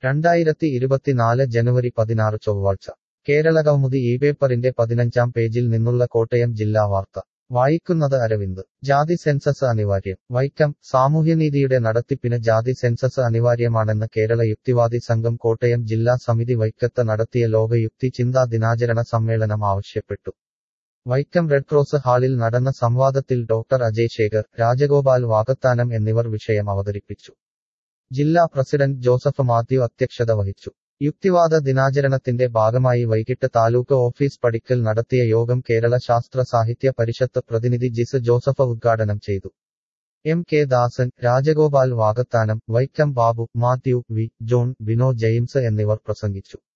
രണ്ടായിരത്തി ഇരുപത്തിനാല് ജനുവരി പതിനാറ് ചൊവ്വാഴ്ച കേരള കൗമുദി ഈ പേപ്പറിന്റെ പതിനഞ്ചാം പേജിൽ നിന്നുള്ള കോട്ടയം ജില്ലാ വാർത്ത വായിക്കുന്നത് അരവിന്ദ് ജാതി സെൻസസ് അനിവാര്യം വൈക്കം സാമൂഹ്യനീതിയുടെ നടത്തിപ്പിന് ജാതി സെൻസസ് അനിവാര്യമാണെന്ന് കേരള യുക്തിവാദി സംഘം കോട്ടയം ജില്ലാ സമിതി വൈക്കത്ത് നടത്തിയ ലോക യുക്തി ചിന്താ ദിനാചരണ സമ്മേളനം ആവശ്യപ്പെട്ടു വൈക്കം റെഡ് ക്രോസ് ഹാളിൽ നടന്ന സംവാദത്തിൽ ഡോക്ടർ അജയ് ശേഖർ രാജഗോപാൽ വാകത്താനം എന്നിവർ വിഷയം അവതരിപ്പിച്ചു ജില്ലാ പ്രസിഡന്റ് ജോസഫ് മാത്യു അധ്യക്ഷത വഹിച്ചു യുക്തിവാദ ദിനാചരണത്തിന്റെ ഭാഗമായി വൈകിട്ട് താലൂക്ക് ഓഫീസ് പടിക്കൽ നടത്തിയ യോഗം കേരള ശാസ്ത്ര സാഹിത്യ പരിഷത്ത് പ്രതിനിധി ജിസ് ജോസഫ് ഉദ്ഘാടനം ചെയ്തു M K Dasan Rajagopal Vakathanam Vaikom Babu Mathew V John Bino James എന്നിവർ പ്രസംഗിച്ചു